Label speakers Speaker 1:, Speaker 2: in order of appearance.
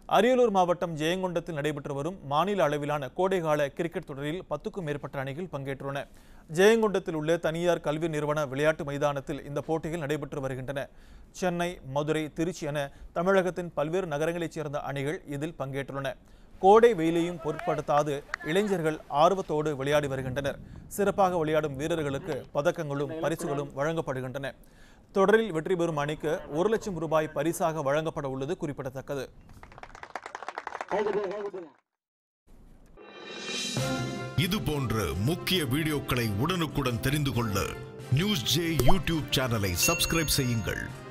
Speaker 1: அரியலூர் மாவட்டம் ஜெயங்கொண்டத்தில் நடைபெற்று வரும் மாநில அளவிலான கோடைகால கிரிக்கெட் தொடரில் பத்துக்கும் மேற்பட்ட அணிகள் பங்கேற்றுள்ளன ஜெயங்கொண்டத்தில் உள்ள தனியார் கல்வி நிறுவன விளையாட்டு மைதானத்தில் இந்த போட்டிகள் நடைபெற்று வருகின்றன சென்னை மதுரை திருச்சி என தமிழகத்தின் பல்வேறு நகரங்களைச் சேர்ந்த அணிகள் இதில் பங்கேற்றுள்ளன கோடை வெயிலையும் பொருட்படுத்தாது இளைஞர்கள் ஆர்வத்தோடு விளையாடி வருகின்றனர் சிறப்பாக விளையாடும் வீரர்களுக்கு பதக்கங்களும் பரிசுகளும் வழங்கப்படுகின்றன தொடரில் வெற்றி பெறும் அணிக்கு ஒரு லட்சம் ரூபாய் பரிசாக வழங்கப்பட உள்ளது குறிப்பிடத்தக்கது
Speaker 2: இது போன்ற முக்கிய வீடியோக்களை உடனுக்குடன் தெரிந்து கொள்ள நியூஸ் ஜே யூடியூப் சேனலை சப்ஸ்கிரைப் செய்யுங்கள்